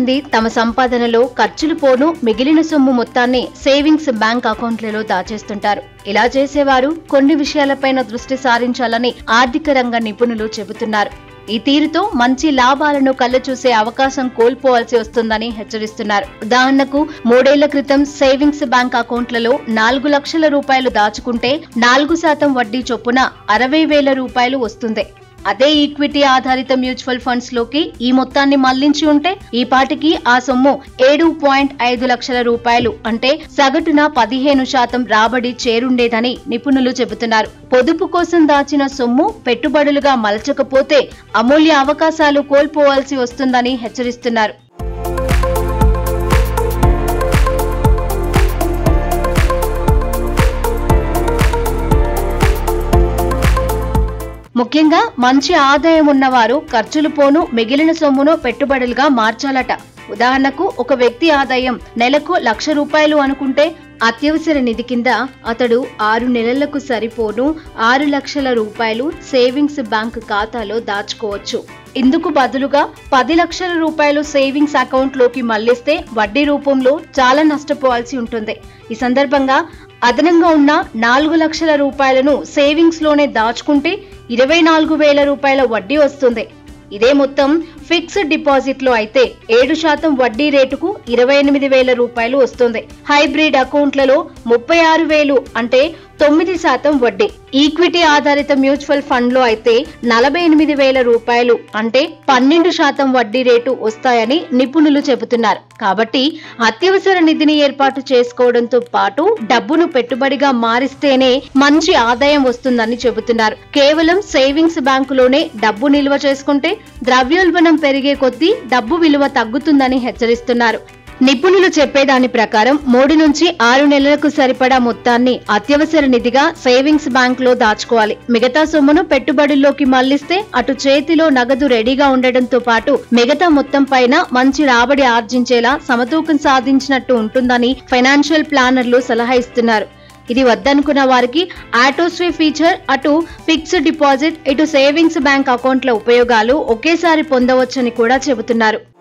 మంది తమ సంపాదనలో ఖర్చులు పోను మిగిలిన సొమ్ము మొత్తాన్ని సేవింగ్స్ బ్యాంక్ అకౌంట్లలో దాచేస్తుంటారు ఇలా చేసేవారు కొన్ని విషయాలపైన దృష్టి సారించాలని ఆర్థిక రంగ నిపుణులు చెబుతున్నారు ఈ తీరుతో మంచి లాభాలను కళ్ళచూసే అవకాశం కోల్పోవాల్సి వస్తుందని హెచ్చరిస్తున్నారు ఉదాహరణకు మూడేళ్ల క్రితం సేవింగ్స్ బ్యాంక్ అకౌంట్లలో నాలుగు లక్షల రూపాయలు దాచుకుంటే నాలుగు శాతం వడ్డీ చొప్పున అరవై వేల రూపాయలు వస్తుంది అదే ఈక్విటీ ఆధారిత మ్యూచువల్ ఫండ్స్ లోకి ఈ మొత్తాన్ని మళ్లించి ఉంటే ఈ పాటికి ఆ సొమ్ము ఏడు పాయింట్ ఐదు లక్షల రూపాయలు అంటే సగటున పదిహేను శాతం రాబడి చేరుండేదని నిపుణులు చెబుతున్నారు పొదుపు కోసం దాచిన సొమ్ము పెట్టుబడులుగా మలచకపోతే అమూల్య అవకాశాలు కోల్పోవాల్సి వస్తుందని హెచ్చరిస్తున్నారు ముఖ్యంగా మంచి ఆదాయం ఉన్నవారు ఖర్చులు పోను మిగిలిన సొమ్మును పెట్టుబడులుగా మార్చాలట ఉదాహరణకు ఒక వ్యక్తి ఆదాయం నెలకు లక్ష రూపాయలు అనుకుంటే అత్యవసర నిధి కింద అతడు ఆరు నెలలకు సరిపోను ఆరు లక్షల రూపాయలు సేవింగ్స్ బ్యాంక్ ఖాతాలో దాచుకోవచ్చు ఇందుకు బదులుగా పది లక్షల రూపాయలు సేవింగ్స్ అకౌంట్ లోకి మళ్లిస్తే వడ్డీ రూపంలో చాలా నష్టపోవాల్సి ఉంటుంది ఈ సందర్భంగా అదనంగా ఉన్న నాలుగు లక్షల రూపాయలను సేవింగ్స్ లోనే దాచుకుంటే ఇరవై నాలుగు వేల రూపాయల వడ్డీ వస్తుంది ఇదే మొత్తం ఫిక్స్డ్ డిపాజిట్ లో అయితే ఏడు శాతం వడ్డీ రేటుకు ఇరవై ఎనిమిది వేల రూపాయలు వస్తుంది హైబ్రిడ్ అకౌంట్లలో ముప్పై ఆరు వేలు అంటే తొమ్మిది శాతం వడ్డీ ఈక్విటీ ఆధారిత మ్యూచువల్ ఫండ్ లో అయితే నలభై ఎనిమిది వేల రూపాయలు అంటే పన్నెండు శాతం వడ్డీ రేటు వస్తాయని నిపుణులు చెబుతున్నారు కాబట్టి అత్యవసర నిధిని ఏర్పాటు చేసుకోవడంతో పాటు డబ్బును పెట్టుబడిగా మారిస్తేనే మంచి ఆదాయం వస్తుందని చెబుతున్నారు కేవలం సేవింగ్స్ బ్యాంకులోనే డబ్బు నిల్వ చేసుకుంటే ద్రవ్యోల్బణం పెరిగే కొద్దీ డబ్బు విలువ తగ్గుతుందని హెచ్చరిస్తున్నారు నిపుణులు చెప్పేదాని ప్రకారం మూడు నుంచి ఆరు నెలలకు సరిపడా మొత్తాన్ని అత్యవసర నిధిగా సేవింగ్స్ బ్యాంక్ లో దాచుకోవాలి మిగతా సొమ్మును పెట్టుబడుల్లోకి మళ్లిస్తే అటు చేతిలో నగదు రెడీగా ఉండడంతో పాటు మిగతా మొత్తం పైన మంచి రాబడి ఆర్జించేలా సమతూకం సాధించినట్టు ఉంటుందని ఫైనాన్షియల్ ప్లానర్లు సలహా ఇస్తున్నారు ఇది వద్దనుకున్న వారికి ఆటోస్వే ఫీచర్ అటు ఫిక్స్డ్ డిపాజిట్ ఇటు సేవింగ్స్ బ్యాంక్ అకౌంట్ల ఉపయోగాలు ఒకేసారి పొందవచ్చని కూడా చెబుతున్నారు